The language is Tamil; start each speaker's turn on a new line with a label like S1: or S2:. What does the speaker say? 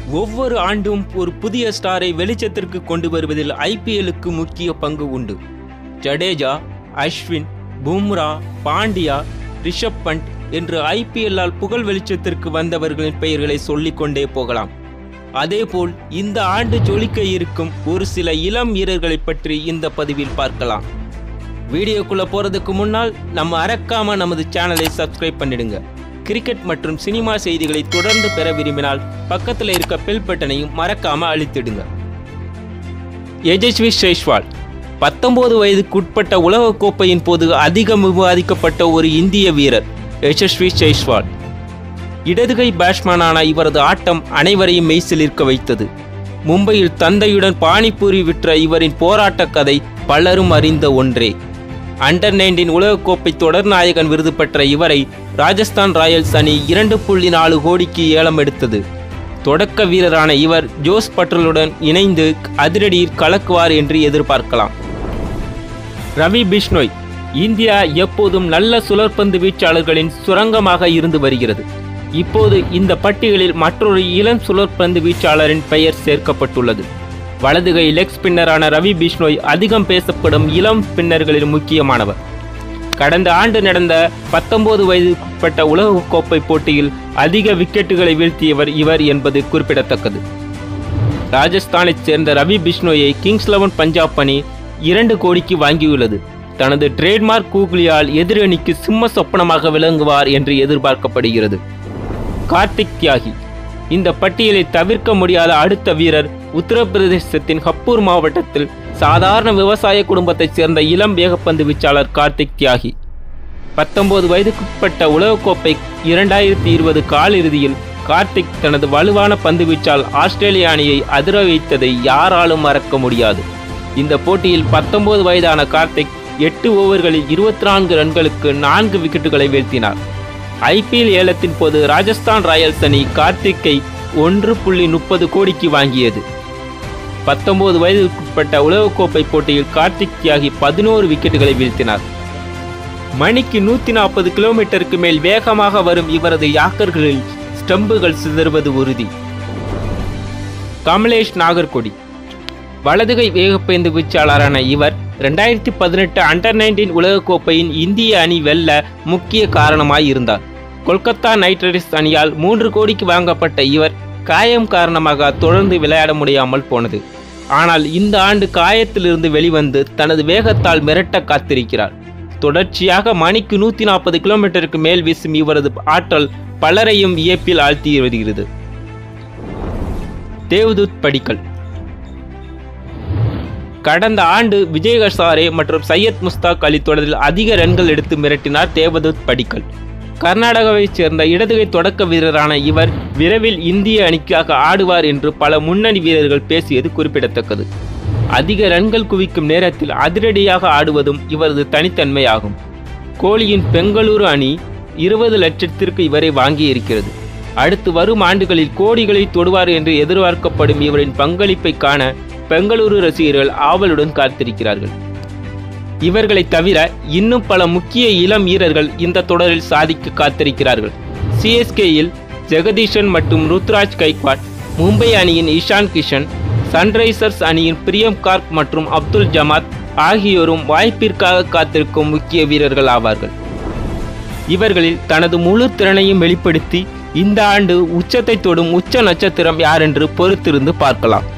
S1: ஒவ்வொரு ஆண்டும் ஒரு புதிய ஸ்டாரை வெளிச்சத்திற்கு கொண்டு வருவதில் ஐபிஎல்லுக்கு முக்கிய பங்கு உண்டு ஜடேஜா அஸ்வின் பும்ரா பாண்டியா ரிஷப் பண்ட் என்று ஐபிஎல்லால் புகழ் வெளிச்சத்திற்கு வந்தவர்களின் பெயர்களை சொல்லிக்கொண்டே போகலாம் அதேபோல் இந்த ஆண்டு ஜொலிக்க இருக்கும் ஒரு சில இளம் வீரர்களை பற்றி இந்த பதிவில் பார்க்கலாம் வீடியோக்குள்ள போறதுக்கு முன்னால் நம்ம அறக்காம நமது சேனலை சப்ஸ்கிரைப் பண்ணிடுங்க கிரிக்கெட் மற்றும் சினிமா செய்திகளை தொடர்ந்து பெற விரும்பினால் பக்கத்தில் இருக்க பெல் பட்டனையும் மறக்காம அழுத்திடுங்க யஜஸ்வி ஷேஷ்வால் பத்தொன்பது வயதுக்குட்பட்ட உலகக்கோப்பையின் போது அதிகம் விவாதிக்கப்பட்ட ஒரு இந்திய வீரர் யசஸ்வி ஜெய்ஸ்வால் இடதுகை பேட்ஸ்மேனான இவரது ஆட்டம் அனைவரையும் மெய்சிலிருக்க வைத்தது மும்பையில் தந்தையுடன் பானிபூரி விற்ற இவரின் போராட்ட கதை பலரும் அறிந்த ஒன்றே அண்டர் நைன்டீன் உலகக்கோப்பை தொடர் நாயகன் விருது பெற்ற இவரை ராஜஸ்தான் ராயல்ஸ் அணி இரண்டு புள்ளி நாலு கோடிக்கு ஏலம் எடுத்தது தொடக்க வீரரான இவர் ஜோஸ் பட்டலுடன் இணைந்து அதிரடியில் கலக்குவார் என்று எதிர்பார்க்கலாம் ரவி பிஷ்னோய் இந்தியா எப்போதும் நல்ல சுழற்பந்து வீச்சாளர்களின் சுரங்கமாக இருந்து வருகிறது இப்போது இந்த பட்டியலில் மற்றொரு இளம் சுழற்பந்து வீச்சாளரின் பெயர் சேர்க்கப்பட்டுள்ளது வலதுகை லெக் ஸ்பின்னரான ரவி பிஷ்னோய் அதிகம் பேசப்படும் இளம் ஸ்பின்னர்களில் முக்கியமானவர் கடந்த ஆண்டு நடந்த பத்தொன்பது வயதுக்குட்பட்ட உலகக்கோப்பை போட்டியில் அதிக விக்கெட்டுகளை வீழ்த்தியவர் இவர் என்பது குறிப்பிடத்தக்கது ராஜஸ்தானைச் சேர்ந்த ரவி பிஷ்னோயை கிங்ஸ் லெவன் பஞ்சாப் அணி இரண்டு கோடிக்கு வாங்கியுள்ளது தனது ட்ரேட்மார்க் கூகுளியால் எதிரணிக்கு சிம்ம சொப்பனமாக விளங்குவார் என்று எதிர்பார்க்கப்படுகிறது கார்த்திக் தியாகி இந்த பட்டியலை தவிர்க்க முடியாத அடுத்த வீரர் உத்தரப்பிரதேசத்தின் ஹப்பூர் மாவட்டத்தில் சாதாரண விவசாய குடும்பத்தைச் சேர்ந்த இளம் வேகப்பந்து வீச்சாளர் கார்த்திக் தியாகி பத்தொன்பது வயதுக்குட்பட்ட உலகக்கோப்பை இரண்டாயிரத்தி இருபது காலிறுதியில் கார்த்திக் தனது வலுவான பந்து வீச்சால் ஆஸ்திரேலிய அணியை அதிர வைத்ததை யாராலும் மறக்க முடியாது இந்த போட்டியில் பத்தொன்பது வயதான கார்த்திக் எட்டு ஓவர்களில் இருபத்தி நான்கு ரன்களுக்கு நான்கு விக்கெட்டுகளை வீழ்த்தினார் ஐபிஎல் ஏலத்தின் போது ராஜஸ்தான் ராயல்ஸ் அணி கார்த்திக்கை ஒன்று புள்ளி முப்பது கோடிக்கு வாங்கியது பத்தொன்பது வயதுக்குட்பட்ட உலகக்கோப்பை போட்டியில் கார்த்திக் தியாகி பதினோரு விக்கெட்டுகளை வீழ்த்தினார் மணிக்கு நூற்றி நாற்பது கிலோமீட்டருக்கு மேல் வேகமாக வரும் இவரது யாக்கர்களில் ஸ்டம்புகள் சிதறுவது உறுதி கமலேஷ் நாகர்கொடி வலதுகை வேகப்பந்து வீச்சாளரான இவர் ரெண்டாயிரத்தி பதினெட்டு அண்டர் நைன்டீன் உலகக்கோப்பையின் இந்திய அணி வெல்ல முக்கிய காரணமாய் இருந்தார் கொல்கத்தா நைட் ரைடர்ஸ் அணியால் மூன்று கோடிக்கு வாங்கப்பட்ட இவர் காயம் காரணமாக தொடர்ந்து விளையாட முடியாமல் போனது ஆனால் இந்த ஆண்டு காயத்திலிருந்து வெளிவந்து தனது வேகத்தால் மிரட்ட காத்திருக்கிறார் தொடர்ச்சியாக மணிக்கு நூற்றி நாற்பது கிலோமீட்டருக்கு மேல் வீசும் இவரது ஆற்றல் பலரையும் வியப்பில் ஆழ்த்தி வருகிறது தேவதூத் படிக்கல் கடந்த ஆண்டு விஜய் ஹசாரே மற்றும் சையத் முஸ்தாக் அலி தொடரில் அதிக ரன்கள் எடுத்து மிரட்டினார் தேவதூத் படிக்கல் கர்நாடகாவைச் சேர்ந்த இடதுகை தொடக்க வீரரான இவர் விரைவில் இந்திய அணிக்காக ஆடுவார் என்று பல முன்னணி வீரர்கள் பேசியது குறிப்பிடத்தக்கது அதிக ரன்கள் குவிக்கும் நேரத்தில் அதிரடியாக ஆடுவதும் இவரது தனித்தன்மையாகும் கோலியின் பெங்களூரு அணி இருபது லட்சத்திற்கு இவரை வாங்கியிருக்கிறது அடுத்து வரும் ஆண்டுகளில் கோடிகளை தொடுவார் என்று எதிர்பார்க்கப்படும் இவரின் பங்களிப்பை காண பெங்களூரு ரசிகர்கள் ஆவலுடன் காத்திருக்கிறார்கள் இவர்களை தவிர இன்னும் பல முக்கிய இளம் வீரர்கள் இந்த தொடரில் சாதிக்க காத்திருக்கிறார்கள் சிஎஸ்கேயில் ஜெகதீஷன் மற்றும் ருத்ராஜ் கைக்வாட் மும்பை அணியின் இஷான் கிஷன் சன்ரைசர்ஸ் அணியின் பிரியம் கார்க் மற்றும் அப்துல் ஜமாத் ஆகியோரும் வாய்ப்பிற்காக காத்திருக்கும் முக்கிய வீரர்கள் ஆவார்கள் இவர்களில் தனது முழு திறனையும் வெளிப்படுத்தி இந்த ஆண்டு உச்சத்தை தொடும் உச்ச நட்சத்திரம் யாரென்று பொறுத்திருந்து பார்க்கலாம்